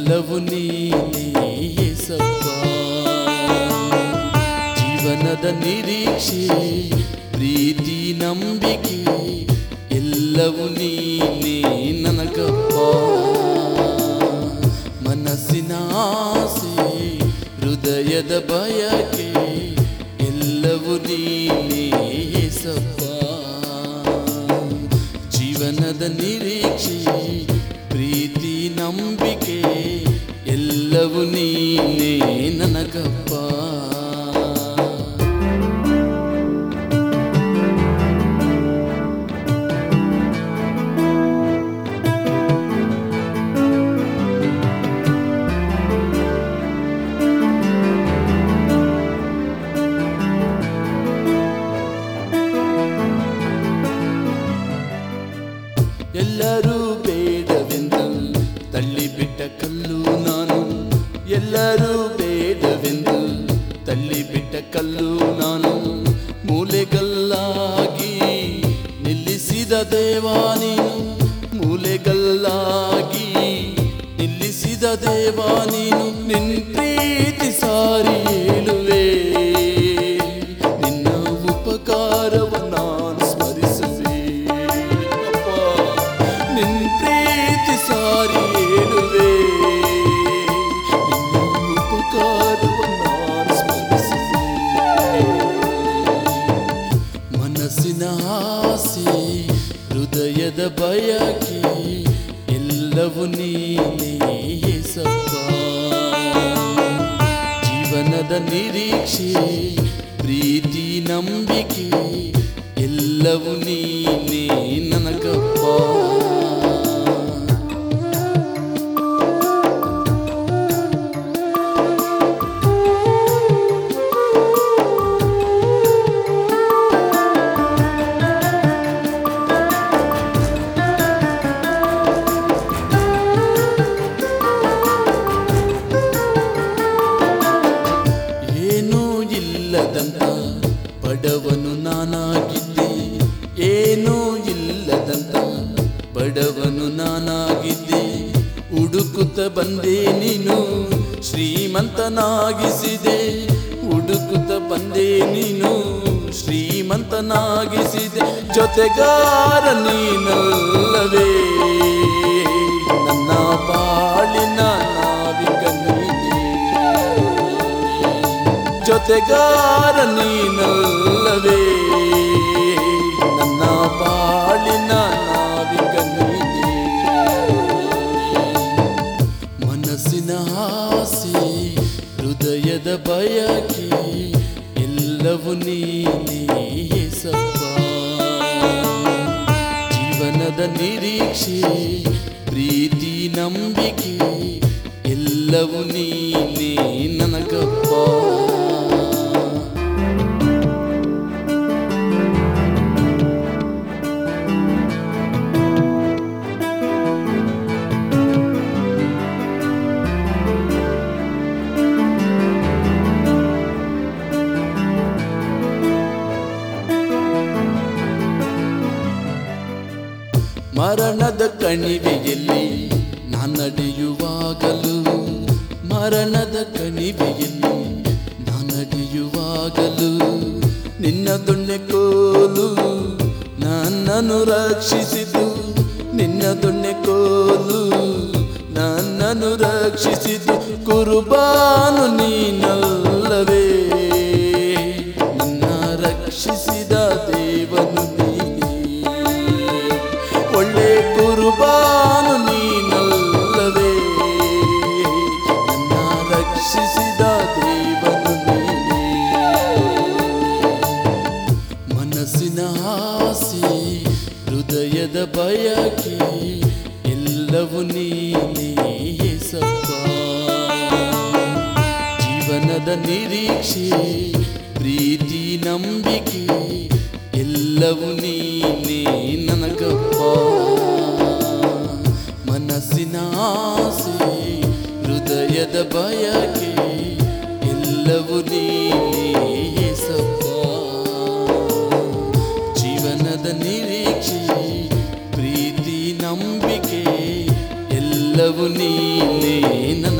ಎಲ್ಲವೂ ನೀನೇ ಏಸಪ್ಪ ಜೀವನದ ನಿರೀಕ್ಷೆ ಪ್ರೀತಿ ನಂಬಿಕೆ ಎಲ್ಲವೂ ನೀನೇ ನನಗಪ್ಪ ಮನಸ್ಸಿನ ಆಸೆ ಹೃದಯದ ಬಯಕೆ ಎಲ್ಲವೂ ನೀನೇ ಏಸಪ್ಪ ಜೀವನದ ನಿರೀಕ್ಷೆ ಪ್ರೀತಿ ನಂಬಿಕೆ ಎಲ್ಲವೂ ನೀನೇ ನನಗಪ್ಪ ಎಲ್ಲರೂ ಬೇಡವೆಂದು ತಳ್ಳಿಬಿಟ್ಟ ಕಲ್ಲು ನಾನು ಎಲ್ಲರೂ ಬೇಡವೆಂದು ತಳ್ಳಿಬಿಟ್ಟ ಕಲ್ಲು ನಾನು ಮೂಲೆಗಲ್ಲಾಗಿ ನಿಲ್ಲಿಸಿದ ದೇವಾ ನೀನು ಮೂಲೆಗಲ್ಲಾಗಿ ನಿಲ್ಲಿಸಿದ ದೇವಾ ನೀನು ನಿನ್ ಪ್ರೀತಿ ಸಾರಿ ಹೇಳುವೆ ನಿನ್ನ ಉಪಕಾರವ ನಾನು ಸ್ಮರಿಸುವೆ ಅಪ್ಪ ನಿನ್ ಪ್ರೀತಿ ಸಾರಿ ಹೇಳುವೆ ನಿನ್ನ ಉಪಕಾರವ ನಾನು ಸ್ಮರಿಸುವೆ ಮನಸ್ಸಿನ ಆಸೆ ಹೃದಯದ ಬಯಕೆ ಎಲ್ಲವೂ ನೀನೇ ಏಸಪ್ಪ ಜೀವನದ ನಿರೀಕ್ಷೆ ಪ್ರೀತಿ ನಂಬಿಕೆ ಎಲ್ಲವೂ ನೀನೇ ನನಗಪ್ಪ ಏನೂ ಇಲ್ಲದಂತ ಬಡವನು ನಾನಾಗಿದ್ದೆ ಏನೂ ಇಲ್ಲದಂತ ಬಡವನು ನಾನಾಗಿದ್ದೆ ಹುಡುಕುತ್ತ ಬಂದೆ ನೀನು ಶ್ರೀಮಂತನಾಗಿಸಿದೆ ಹುಡುಕುತ್ತ ಬಂದೆ ನೀನು ಶ್ರೀಮಂತನಾಗಿಸಿದೆ ಜೊತೆಗಾರ ನೀನಲ್ಲವೇ ನನ್ನ ಬಾಳಿನ ನಾವಿಕ ನೀನೇ ಜೊತೆಗಾರ ನೀನಲ್ಲವೇ ನನ್ನ ಬಾಳಿನ ನಾವಿಕ ನೀನೇ ಮನಸ್ಸಿನ ಆಸೆ ಹೃದಯದ ಬಯಕೆ ಎಲ್ಲವೂ ನೀನೇ ಏಸಪ್ಪ ಜೀವನದ ನಿರೀಕ್ಷೆ ಪ್ರೀತಿ ನಂಬಿಕೆ ಎಲ್ಲವೂ ನೀನೇ ನನಗಪ್ಪ ಮರಣದ ಕಣಿವೆಯಲ್ಲಿ ನಾನಡೆಯುವಾಗಲೂ ಮರಣದ ಕಣಿವೆಯಲ್ಲಿ ನಾನಡೆಯುವಾಗಲೂ ನಿನ್ನ ದೊಣ್ಣೆ ಕೋಲು ನನ್ನನ್ನು ರಕ್ಷಿಸಿತು ನಿನ್ನ ದೊಣ್ಣೆ ಕೋಲು ನನ್ನನ್ನು ರಕ್ಷಿಸಿತು ಕುರುಬಾನು ನೀನಲ್ಲವೇ ನನ್ನ ರಕ್ಷಿಸಿದ ದೇವನು ನೀನೇ ಒಳ್ಳೆ ಕುರುಬಾನು ನೀನಲ್ಲವೇ ನನ್ನ ರಕ್ಷಿಸಿದ ದೇವನು ನೀನೇ ಮನಸ್ಸಿನ ಆಸೆ ಹೃದಯದ ಬಯಕೆ ಎಲ್ಲವೂ ನೀನೇ ಏಸಪ್ಪ ಜೀವನದ ನಿರೀಕ್ಷೆ ಪ್ರೀತಿ ನಂಬಿಕೆ ಎಲ್ಲವೂ ನೀನೇ ನನಗಪ್ಪ ಮನಸ್ಸಿನ ಆಸೆ ಹೃದಯದ ಬಯಕೆ ಎಲ್ಲವೂ ನೀನೇ ಏಸಪ್ಪ ಜೀವನದ ನಿರೀಕ್ಷೆ ಪ್ರೀತಿ ನಂಬಿಕೆ ಎಲ್ಲವೂ ಎಲ್ಲವೂ ನೀನೇ ನನ್ನ